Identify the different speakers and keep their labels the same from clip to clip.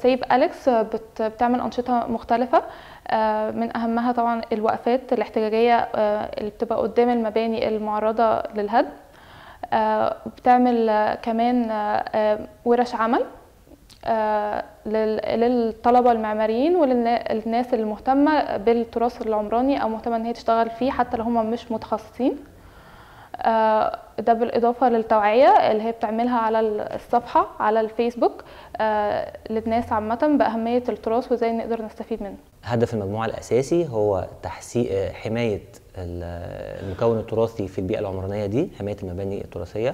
Speaker 1: سيف أليكس بت- بتعمل أنشطة مختلفة آه، من أهمها طبعا الوقفات الاحتجاجية آه، اللي بتبقى قدام المباني المعرضة للهدم آه، بتعمل آه، كمان آه، آه، ورش عمل آه، لل- للطلبة المعماريين وللناس المهتمة بالتراث العمراني أو مهتمة إن هي تشتغل فيه حتى لو هم مش متخصصين آه، ده بالإضافة للتوعية اللي هي بتعملها على الصفحة على الفيسبوك آه، للناس عامة بأهمية التراث وإزاي نقدر نستفيد منه
Speaker 2: هدف المجموعة الأساسي هو تحسي... حماية ال- المكون التراثي في البيئة العمرانية دي حماية المباني التراثية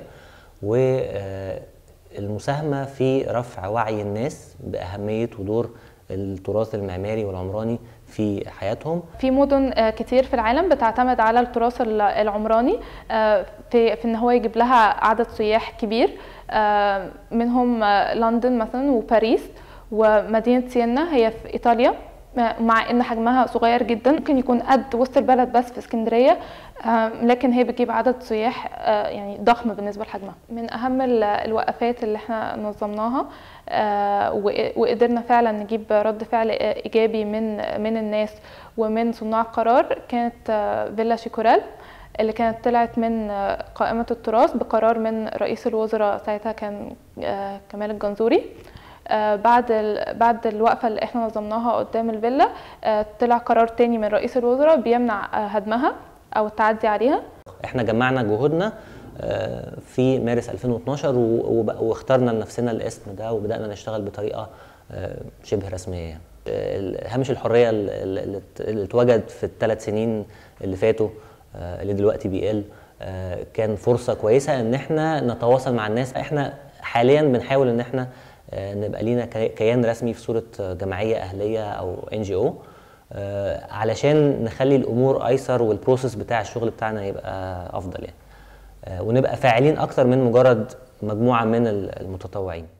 Speaker 2: والمساهمة في رفع وعي الناس بأهمية ودور التراث المعماري والعمراني في حياتهم
Speaker 1: في مدن آه، كتير في العالم بتعتمد على التراث ال- العمراني آه، في في ان هو يجيب لها عدد سياح كبير آه، منهم آه، لندن مثلا وباريس ومدينة سينا هي في ايطاليا آه، مع ان حجمها صغير جدا ممكن يكون قد وسط البلد بس في اسكندريه آه، لكن هي بتجيب عدد سياح آه، يعني ضخم بالنسبه لحجمها من اهم ال- الوقفات اللي احنا نظمناها آه، وق- وقدرنا فعلا نجيب رد فعل ايجابي من من الناس ومن صناع القرار كانت آه، فيلا شيكورال اللي كانت طلعت من آه، قائمة التراث بقرار من رئيس الوزراء ساعتها كان آه، كمال الجنزوري آه، بعد ال- بعد الوقفة اللي احنا نظمناها قدام الفيلا آه، طلع قرار تاني من رئيس الوزراء بيمنع آه، هدمها أو التعدي عليها
Speaker 2: احنا جمعنا جهودنا آه، في مارس 2012 و- وب- واخترنا لنفسنا الاسم ده وبدأنا نشتغل بطريقة آه، شبه رسمية يعني. آه، هامش الحرية ال- ال- اللي ات- اللي اتوجد في الثلاث سنين اللي فاتوا آه، اللي دلوقتي بيقل آه، كان فرصة كويسة ان احنا نتواصل مع الناس احنا حاليا بنحاول ان احنا آه، نبقى لينا كي- كيان رسمي في صورة آه، جمعية أهلية أو ان جي او علشان نخلي الامور ايسر والبروسيس بتاع الشغل بتاعنا يبقى افضل يعني آه، ونبقى فاعلين اكتر من مجرد مجموعه من المتطوعين